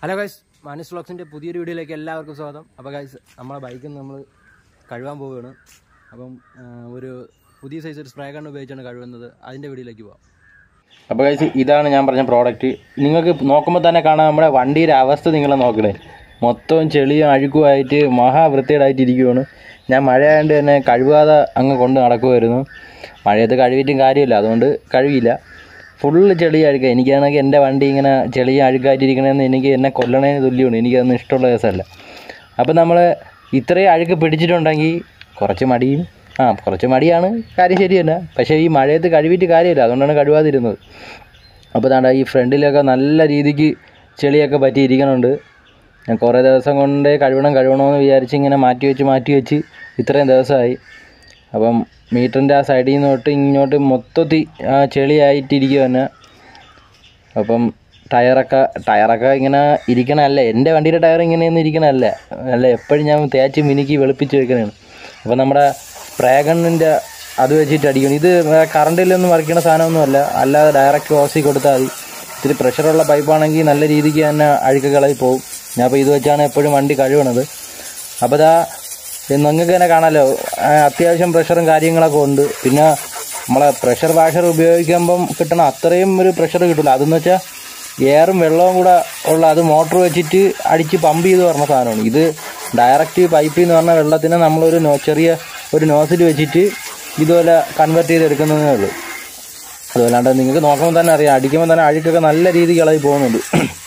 hello guys Manas വ്ളോഗ്സിൻ്റെ പുതിയൊരു വീഡിയോയിലേക്ക് എല്ലാവർക്കും സ്വാഗതം അപ്പോൾ ഗൈസ് നമ്മളെ ബൈക്കിൽ നമ്മൾ കഴുകാൻ പോവുകയാണ് അപ്പം ആ, ഒരു പുതിയ സൈസ് ഒരു സ്പ്രേ കണ്ണ് ഉപയോഗിച്ചാണ് കഴുകുന്നത് അതിൻ്റെ വീഡിയോയിലേക്ക് പോവാം അപ്പോൾ കഴിച്ച് ഇതാണ് ഞാൻ പറഞ്ഞ പ്രോഡക്റ്റ് നിങ്ങൾക്ക് നോക്കുമ്പോൾ തന്നെ കാണാം നമ്മുടെ വണ്ടിയുടെ അവസ്ഥ നിങ്ങൾ നോക്കണേ മൊത്തം ചെളിയും അഴുക്കുമായിട്ട് മഹാവൃത്തികേടായിട്ട് ഇരിക്കുവാണ് ഞാൻ മഴയായതുകൊണ്ട് തന്നെ കഴുകാതെ അങ്ങ് കൊണ്ട് നടക്കുമായിരുന്നു മഴയത്ത് കഴുകിയിട്ടും കാര്യമില്ല അതുകൊണ്ട് കഴുകിയില്ല ഫുള്ള് ചെളി അഴുക്കുക എനിക്കാണെങ്കിൽ എൻ്റെ വണ്ടി ഇങ്ങനെ ചെളി അഴുക്കായിട്ടിരിക്കണമെന്ന് എനിക്ക് എന്നെ കൊല്ലണേന് തുല്യമാണ് എനിക്കതൊന്നും ഇഷ്ടമുള്ള കേസല്ല അപ്പോൾ നമ്മൾ ഇത്രയും അഴുക്ക് പിടിച്ചിട്ടുണ്ടെങ്കിൽ കുറച്ച് മടിയും ആ കുറച്ച് മടിയാണ് കാര്യം ശരിയല്ല പക്ഷേ ഈ മഴയത്ത് കഴുകിയിട്ട് കാര്യമില്ല അതുകൊണ്ടാണ് കഴുകാതിരുന്നത് അപ്പോൾ താണ്ട ഈ ഫ്രണ്ടിലൊക്കെ നല്ല രീതിക്ക് ചെളിയൊക്കെ പറ്റിയിരിക്കണുണ്ട് ഞാൻ കുറേ ദിവസം കൊണ്ട് കഴുകണം കഴുകണമെന്ന് വിചാരിച്ച് ഇങ്ങനെ മാറ്റി വെച്ച് മാറ്റി വെച്ച് ഇത്രയും ദിവസമായി അപ്പം മീറ്ററിൻ്റെ ആ സൈഡിൽ നിന്ന് തൊട്ട് ഇങ്ങോട്ട് മൊത്തത്തിൽ ആ ചെളിയായിട്ടിരിക്കുക തന്നെ അപ്പം ടയറൊക്കെ ടയറൊക്കെ ഇങ്ങനെ ഇരിക്കണമല്ല എൻ്റെ വണ്ടിയുടെ ടയർ ഇങ്ങനെയൊന്നും ഇരിക്കണമല്ല അല്ല എപ്പോഴും ഞാൻ തേച്ച് മിനുക്കി വെളുപ്പിച്ച് വെക്കണതാണ് അപ്പോൾ നമ്മുടെ സ്പ്രേഗണ്ണിൻ്റെ അത് വെച്ചിട്ട് അടിക്കണം ഇത് കറണ്ടിലൊന്നും വരയ്ക്കണ സാധനമൊന്നുമല്ല അല്ലാതെ ഡയറക്റ്റ് ഓസി കൊടുത്താൽ മതി ഇത്തിരി പ്രഷറുള്ള പൈപ്പാണെങ്കിൽ നല്ല രീതിക്ക് തന്നെ അഴുക്ക് കളയി പോകും ഞാൻ അപ്പോൾ ഇത് വെച്ചാണ് എപ്പോഴും വണ്ടി കഴുകണത് അപ്പോൾ ഇതാ നിങ്ങൾക്ക് തന്നെ കാണാമല്ലോ ആ, അത്യാവശ്യം പ്രഷറും കാര്യങ്ങളൊക്കെ ഉണ്ട് പിന്നെ നമ്മളെ പ്രഷർ വാഷർ ഉപയോഗിക്കുമ്പം കിട്ടണ അത്രയും ഒരു പ്രഷർ കിട്ടില്ല അതെന്ന് വെച്ചാൽ എയറും വെള്ളവും കൂടെ ഉള്ള അത് മോട്ടർ വെച്ചിട്ട് അടിച്ച് പമ്പ് ചെയ്ത് പറഞ്ഞ സാധനമാണ് ഇത് ഡയറക്റ്റ് പൈപ്പിൽ നിന്ന് പറഞ്ഞ വെള്ളത്തിനെ നമ്മളൊരു നോ ചെറിയ ഒരു നോസിൽ വെച്ചിട്ട് ഇതുപോലെ കൺവെർട്ട് ചെയ്ത് എടുക്കുന്നതേ ഉള്ളൂ അതുപോലാണ്ട് നിങ്ങൾക്ക് നോക്കുമ്പോൾ തന്നെ അറിയാം അടിക്കുമ്പോൾ തന്നെ അഴുക്കൊക്കെ നല്ല രീതിക്ക് ഇളകി പോകുന്നുണ്ട്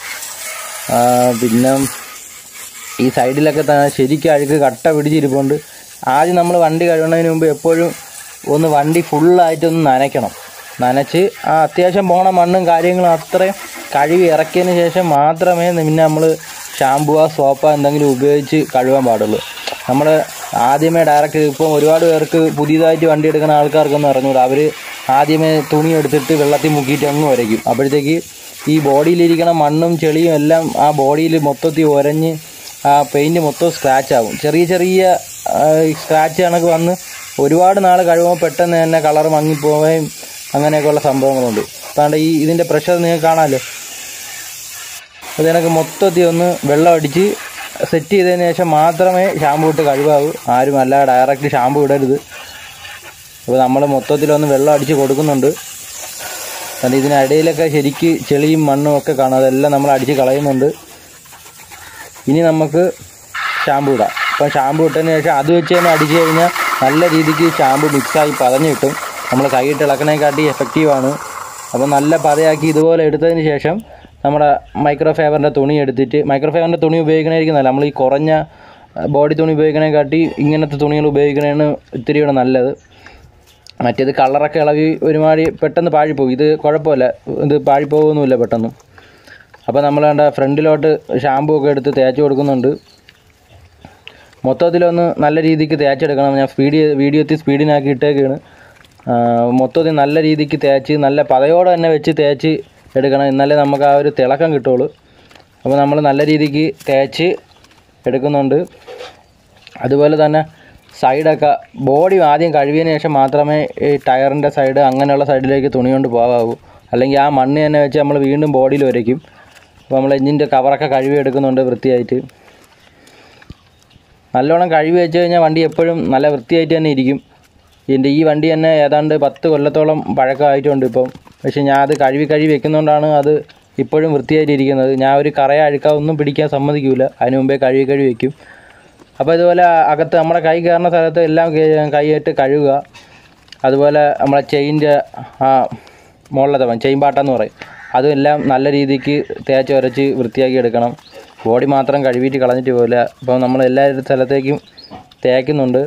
ആ, പിന്നെ ഈ സൈഡിലൊക്കെ തന്നെ ശരിക്കും അഴുക്ക് കട്ട പിടിച്ചിരിപ്പുണ്ട് ആദ്യം നമ്മൾ വണ്ടി കഴുകുന്നതിന് മുമ്പ് എപ്പോഴും ഒന്ന് വണ്ടി ഫുള്ളായിട്ടൊന്ന് നനയ്ക്കണം നനച്ച് ആ അത്യാവശ്യം പോണ മണ്ണും കാര്യങ്ങളും അത്രയും കഴുകി ഇറക്കിയതിന് ശേഷം മാത്രമേ പിന്നെ നമ്മൾ ഷാമ്പുവോ സോപ്പോ എന്തെങ്കിലും ഉപയോഗിച്ച് കഴുകാൻ പാടുള്ളൂ നമ്മൾ ആദ്യമേ ഡയറക്റ്റ് ഇപ്പം ഒരുപാട് പേർക്ക് പുതിയതായിട്ട് വണ്ടി എടുക്കുന്ന ആൾക്കാർക്കൊന്നും അറിഞ്ഞൂടാ അവർ ആദ്യമേ തുണി എടുത്തിട്ട് വെള്ളത്തിൽ മുക്കിയിട്ട് അങ്ങ് ഉരയ്ക്കും അപ്പോഴത്തേക്ക് ഈ ബോഡിയിലിരിക്കണ മണ്ണും ചെളിയും എല്ലാം ആ ബോഡിയിൽ മൊത്തത്തിൽ ഉരഞ്ഞ് ആ പെയിൻറ്റ് മൊത്തം സ്ക്രാച്ച് ആകും ചെറിയ ചെറിയ സ്ക്രാച്ച് കണക്ക് വന്ന് ഒരുപാട് നാൾ കഴിയുമ്പോൾ പെട്ടെന്ന് തന്നെ കളർ മങ്ങിപ്പോവുകയും അങ്ങനെയൊക്കെയുള്ള സംഭവങ്ങളുണ്ട് അതുകൊണ്ട് ഈ ഇതിൻ്റെ പ്രഷർ നിങ്ങൾക്ക് കാണാമല്ലോ അത് കണക്ക് മൊത്തത്തിൽ ഒന്ന് വെള്ളം അടിച്ച് സെറ്റ് ചെയ്തതിന് ശേഷം മാത്രമേ ഷാമ്പു ഇട്ട് കഴുകാവൂ ആരും അല്ല ഡയറക്റ്റ് ഷാമ്പു ഇടരുത് അപ്പോൾ നമ്മൾ മൊത്തത്തിലൊന്ന് വെള്ളം അടിച്ച് കൊടുക്കുന്നുണ്ട് കാരണം ഇതിനിടയിലൊക്കെ ശരിക്ക് ചെളിയും മണ്ണും ഒക്കെ കാണും അതെല്ലാം നമ്മൾ അടിച്ച് കളയുന്നുണ്ട് ഇനി നമുക്ക് ഷാമ്പു ഇടാം അപ്പം ഷാമ്പു ഇട്ടതിന് ശേഷം അത് വെച്ച് തന്നെ അടിച്ച് കഴിഞ്ഞാൽ നല്ല രീതിക്ക് ഷാമ്പു മിക്സായി പതഞ്ഞ് കിട്ടും നമ്മൾ കൈയിട്ട് ഇളക്കണേക്കാട്ടി എഫക്റ്റീവാണ് അപ്പോൾ നല്ല പതയാക്കി ഇതുപോലെ എടുത്തതിന് ശേഷം നമ്മുടെ മൈക്രോ ഫൈബറിൻ്റെ തുണി എടുത്തിട്ട് മൈക്രോ ഫൈബറിൻ്റെ തുണി ഉപയോഗിക്കണമായിരിക്കും നല്ല നമ്മൾ ഈ കുറഞ്ഞ ബോഡി തുണി ഉപയോഗിക്കണേക്കാട്ടി ഇങ്ങനത്തെ തുണികൾ ഉപയോഗിക്കണതാണ് ഇത്തിരി കൂടെ നല്ലത് മറ്റേത് കളറൊക്കെ ഇളകി ഒരുമാതിരി പെട്ടെന്ന് പാഴിപ്പോകും ഇത് കുഴപ്പമില്ല ഇത് പാഴിപ്പോകുന്നുമില്ല പെട്ടെന്ന് അപ്പോൾ നമ്മൾ കണ്ട ഫ്രണ്ടിലോട്ട് ഷാമ്പു ഒക്കെ എടുത്ത് തേച്ച് കൊടുക്കുന്നുണ്ട് മൊത്തത്തിലൊന്ന് നല്ല രീതിക്ക് തേച്ചെടുക്കണം ഞാൻ സ്പീഡ് വീഡിയോത്തിൽ സ്പീഡിനാക്കി ഇട്ടേക്കാണ് ആ, മൊത്തത്തിൽ നല്ല രീതിക്ക് തേച്ച് നല്ല പതയോടെ തന്നെ വെച്ച് തേച്ച് എടുക്കണം എന്നാലേ നമുക്ക് ആ ഒരു തിളക്കം കിട്ടുള്ളൂ അപ്പോൾ നമ്മൾ നല്ല രീതിക്ക് തേച്ച് എടുക്കുന്നുണ്ട് അതുപോലെ തന്നെ സൈഡൊക്കെ ബോഡി ആദ്യം കഴുകിയതിന് ശേഷം മാത്രമേ ഈ ടയറിൻ്റെ സൈഡ് അങ്ങനെയുള്ള സൈഡിലേക്ക് തുണി കൊണ്ട് പോകാവൂ അല്ലെങ്കിൽ ആ മണ്ണ് തന്നെ വെച്ച് നമ്മൾ വീണ്ടും ബോഡിയിൽ വരയ്ക്കും അപ്പോൾ നമ്മൾ എഞ്ചിൻ്റെ കവറൊക്കെ കഴുകി എടുക്കുന്നുണ്ട് വൃത്തിയായിട്ട് നല്ലോണം കഴുകി വെച്ച് കഴിഞ്ഞാൽ വണ്ടി എപ്പോഴും നല്ല വൃത്തിയായിട്ട് തന്നെ ഇരിക്കും എൻ്റെ ഈ വണ്ടി തന്നെ ഏതാണ്ട് പത്ത് കൊല്ലത്തോളം പഴക്കമായിട്ടുണ്ട് ഇപ്പം പക്ഷേ ഞാൻ അത് കഴുകി കഴുകി വെക്കുന്നതുകൊണ്ടാണ് അത് ഇപ്പോഴും വൃത്തിയായിട്ട് ഇരിക്കുന്നത് ഞാൻ ഒരു കറയ അഴുക്ക ഒന്നും പിടിക്കാൻ സമ്മതിക്കില്ല അതിന് മുമ്പേ കഴുകി കഴുകി വെക്കും അപ്പോൾ ഇതുപോലെ അകത്ത് നമ്മുടെ കൈ കയറുന്ന സ്ഥലത്ത് എല്ലാം കൈ- കൈയിട്ട് കഴുകുക അതുപോലെ നമ്മളെ ചെയിൻ്റെ ആ മുകളിലത്തെ ഭാഗം, ചെയിൻ പാട്ടെന്ന് പറയും അതും എല്ലാം നല്ല രീതിക്ക് തേച്ച് ഉരച്ച് വൃത്തിയാക്കി എടുക്കണം ബോഡി മാത്രം കഴുകിയിട്ട് കളഞ്ഞിട്ട് പോകില്ല അപ്പോൾ നമ്മൾ എല്ലാ സ്ഥലത്തേക്കും തേക്കുന്നുണ്ട്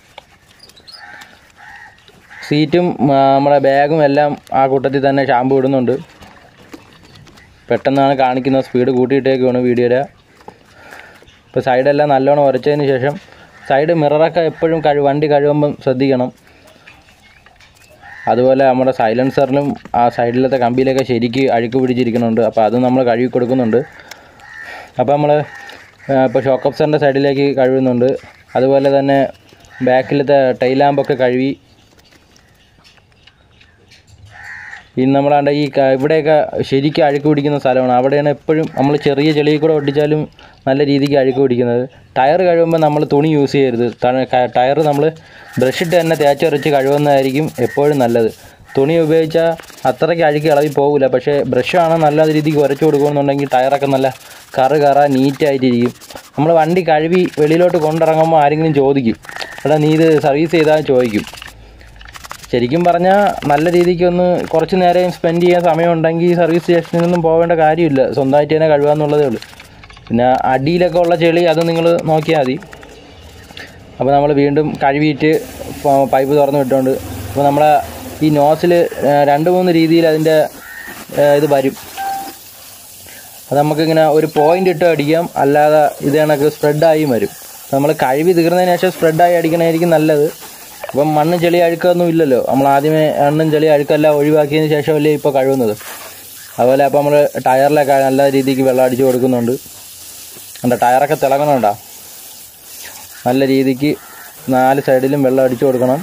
സീറ്റും ആ, നമ്മുടെ ബാഗും എല്ലാം ആ കൂട്ടത്തിൽ തന്നെ ഷാമ്പു ഇടുന്നുണ്ട് പെട്ടെന്നാണ് കാണിക്കുന്ന സ്പീഡ് കൂട്ടിയിട്ടേക്കുവാണ് വീഡിയോയുടെ ഇപ്പോൾ സൈഡെല്ലാം നല്ലോണം ഉരച്ചതിന് ശേഷം സൈഡ് മിററൊക്കെ എപ്പോഴും കഴി വണ്ടി കഴുകുമ്പം ശ്രദ്ധിക്കണം അതുപോലെ നമ്മുടെ സൈലൻസറിലും ആ സൈഡിലത്തെ കമ്പിയിലൊക്കെ ശരിക്ക് അഴുക്ക് പിടിച്ചിരിക്കുന്നുണ്ട് അപ്പോൾ അത് നമ്മൾ കഴുകി കൊടുക്കുന്നുണ്ട് അപ്പോൾ നമ്മൾ ഇപ്പോൾ ഷോക്ക് അപ്സറിൻ്റെ സൈഡിലേക്ക് കഴുകുന്നുണ്ട് അതുപോലെ തന്നെ ബാക്കിലത്തെ ടൈൽ ലാമ്പൊക്കെ കഴുകി ഇനി നമ്മളാണ്ട് ഈ ക- ഇവിടെയൊക്കെ ശരിക്കും അഴുക്ക് പിടിക്കുന്ന സ്ഥലമാണ് അവിടെയാണ് എപ്പോഴും നമ്മൾ ചെറിയ ചെളിയിൽ കൂടെ ഒട്ടിച്ചാലും നല്ല രീതിക്ക് അഴുക്ക് പിടിക്കുന്നത് ടയർ കഴുകുമ്പോൾ നമ്മൾ തുണി യൂസ് ചെയ്യരുത് ടയർ നമ്മൾ ബ്രഷിട്ട് തന്നെ തേച്ചൊരച്ച് കഴുകുന്നതായിരിക്കും എപ്പോഴും നല്ലത് തുണി ഉപയോഗിച്ചാൽ അത്രയ്ക്ക് അഴുക്ക് ഇളകി പോകില്ല പക്ഷേ ബ്രഷാണ് നല്ല രീതിക്ക് ഉരച്ചു കൊടുക്കുകയെന്നുണ്ടെങ്കിൽ ടയറൊക്കെ നല്ല കറ് കറ നീറ്റായിട്ടിരിക്കും നമ്മൾ വണ്ടി കഴുകി വെളിയിലോട്ട് കൊണ്ടിറങ്ങുമ്പോൾ ആരെങ്കിലും ചോദിക്കും എടാ നീ ഇത് സർവീസ് ചെയ്താൽ ചോദിക്കും ശരിക്കും പറഞ്ഞാൽ നല്ല രീതിക്ക് ഒന്ന് കുറച്ച് നേരം സ്പെൻഡ് ചെയ്യാൻ സമയമുണ്ടെങ്കിൽ സർവീസ് സ്റ്റേഷനിലൊന്നും പോകേണ്ട കാര്യമില്ല സ്വന്തമായിട്ട് തന്നെ കഴുകുക എന്നുള്ളതേ ഉള്ളൂ പിന്നെ അടിയിലൊക്കെ ഉള്ള ചെളി അത് നിങ്ങൾ നോക്കിയാൽ മതി അപ്പോൾ നമ്മൾ വീണ്ടും കഴുകിയിട്ട് പ- പൈപ്പ് തുറന്ന് വിട്ടുകൊണ്ട് അപ്പോൾ നമ്മളെ ഈ നോസിൽ രണ്ട് മൂന്ന് രീതിയിൽ അതിൻ്റെ ഏഹ്, ഇത് വരും അത് നമുക്കിങ്ങനെ ഒരു പോയിന്റ് ഇട്ട് അടിക്കാം അല്ലാതെ ഇത് കണക്ക് സ്പ്രെഡായി വരും നമ്മൾ കഴുകി തീർന്നതിന് ശേഷം സ്പ്രെഡായി അടിക്കണമായിരിക്കും നല്ലത് അപ്പം മണ്ണ് ചെളി അഴുക്കൊന്നും ഇല്ലല്ലോ നമ്മൾ ആദ്യമേ മണ്ണും ചെളി അഴുക്കെല്ലാം ഒഴിവാക്കിയതിന് ശേഷമല്ലേ ഇപ്പോൾ കഴുകുന്നത് അതുപോലെ അപ്പോൾ നമ്മൾ ടയറിലൊക്കെ നല്ല രീതിക്ക് വെള്ളം അടിച്ച് കൊടുക്കുന്നുണ്ട് എന്താ ടയറൊക്കെ തിളങ്ങണുണ്ടോ നല്ല രീതിക്ക് നാല് സൈഡിലും വെള്ളം അടിച്ചു കൊടുക്കണം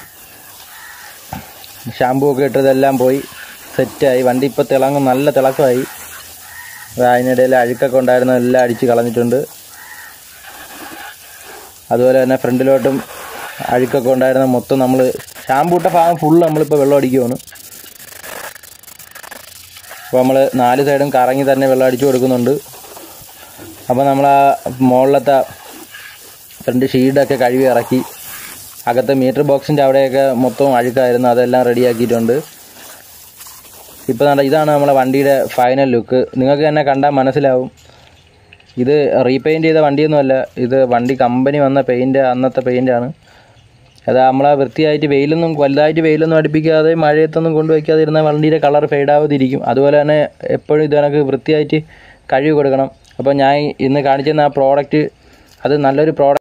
ഷാമ്പൂ ഒക്കെ ഇട്ടതെല്ലാം പോയി സെറ്റായി വണ്ടി ഇപ്പോൾ തിളങ്ങും നല്ല തിളക്കമായി അതിനിടയിൽ അഴുക്കൊക്കെ ഉണ്ടായിരുന്ന എല്ലാം അടിച്ച് കളഞ്ഞിട്ടുണ്ട് അതുപോലെ തന്നെ ഫ്രണ്ടിലോട്ടും അഴുക്കൊക്കെ ഉണ്ടായിരുന്ന മൊത്തം നമ്മൾ ഷാമ്പൂ ഇട്ട ഭാഗം ഫുള്ള് നമ്മളിപ്പോൾ വെള്ളം അടിക്കുവാണ് അപ്പോൾ നമ്മൾ നാല് സൈഡും കറങ്ങി തന്നെ വെള്ളം അടിച്ചു കൊടുക്കുന്നുണ്ട് അപ്പോൾ നമ്മൾ ആ മുകളിലത്തെ ഫ്രണ്ട് ഷീഡൊക്കെ കഴുകി ഇറക്കി അകത്തെ മീറ്റർ ബോക്സിൻ്റെ അവിടെയൊക്കെ മൊത്തം അഴുക്കായിരുന്നു അതെല്ലാം റെഡിയാക്കിയിട്ടുണ്ട് ഇപ്പോൾ നല്ല ഇതാണ് നമ്മളെ വണ്ടിയുടെ ഫൈനൽ ലുക്ക് നിങ്ങൾക്ക് തന്നെ കണ്ടാൽ മനസ്സിലാവും ഇത് റീപെയിൻറ്റ് ചെയ്ത വണ്ടിയൊന്നുമല്ല ഇത് വണ്ടി കമ്പനി വന്ന പെയിൻറ്റ് അന്നത്തെ പെയിൻ്റാണ് അത് നമ്മളെ വൃത്തിയായിട്ട് വെയിലൊന്നും വലുതായിട്ട് വെയിലൊന്നും അടുപ്പിക്കാതെ മഴയത്തൊന്നും കൊണ്ടുവയ്ക്കാതെ ഇരുന്ന വണ്ടിയുടെ കളർ ഫെയ്ഡാവാതിരിക്കും അതുപോലെ തന്നെ എപ്പോഴും ഇത് കണക്ക് വൃത്തിയായിട്ട് കഴുകി കൊടുക്കണം അപ്പോൾ ഞാൻ ഇന്ന് കാണിച്ചിരുന്ന ആ പ്രോഡക്റ്റ് അത് നല്ലൊരു പ്രോഡക്റ്റ്